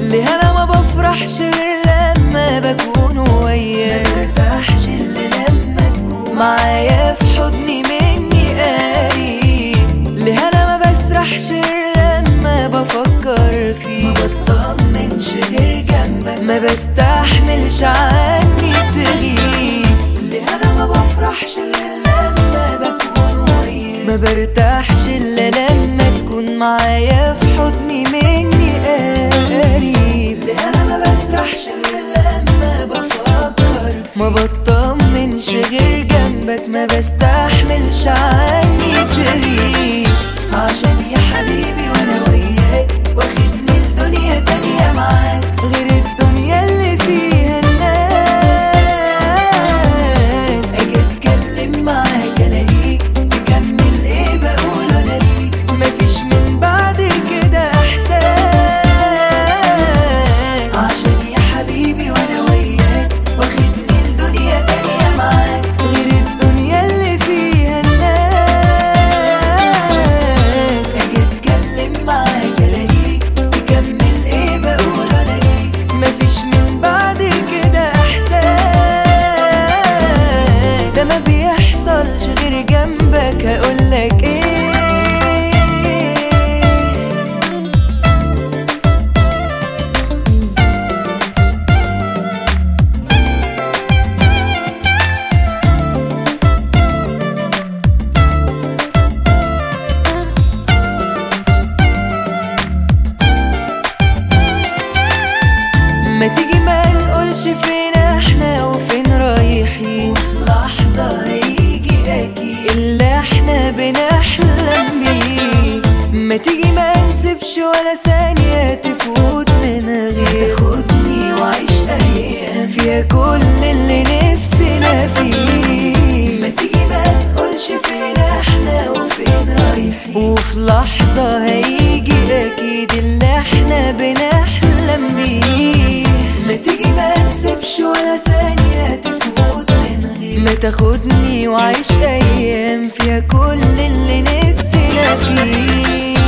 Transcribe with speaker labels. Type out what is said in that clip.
Speaker 1: ليه انا ما بفرحش غير لما بكون وياك ما برتاحش الا لما تكون معايا في حضني مني قريب ليه انا ما بسرحش غير لما بفكر فيك ما بطمنش غير جنبك ما بستحملش عني تغيب ليه انا ما بفرحش غير لما بكون وياك ما برتاحش الا لما تكون معايا في حضني مني قريب ليه انا ما بسرحش غير لما بفكر فيك ما بطمنش غير جنبك ما بستحملش عني تغيب عشان يا حبيبي وانا وياك واخدني لدنيا تانية معاك غير الدنيا اللي فيها الناس اجي اتكلم معاك الاقيك تكمل ايه بقول انا ليك مفيش من بعد كده احساس عشان يا حبيبي وانا وياك واخدني لدنيا تانية معاك غير الدنيا اللي فيها الناس اجي اتكلم معاك الاقيك تكمل ايه بقول انا ليك مفيش من بعد كده احساس ده ما بيحصلش غير جنبك هقولك ايه ما تيجي ما نقولش فين احنا وفين رايحين وفي لحظة هيجي اكيد اللي احنا بنحلم بيه ما تيجي ما نسيبش ولا ثانية تفوت من غير خدني وعيش ايام فيها كل اللي نفسنا فيه ما تيجي ما نقولش فين احنا وفين رايحين وفي لحظة هيجي اكيد اللي احنا بنحلم بيه ما تيجي ما نسيبش ولا ثانية تفوت من غير ما تاخدني وعيش ايام فيها كل اللي نفسنا فيه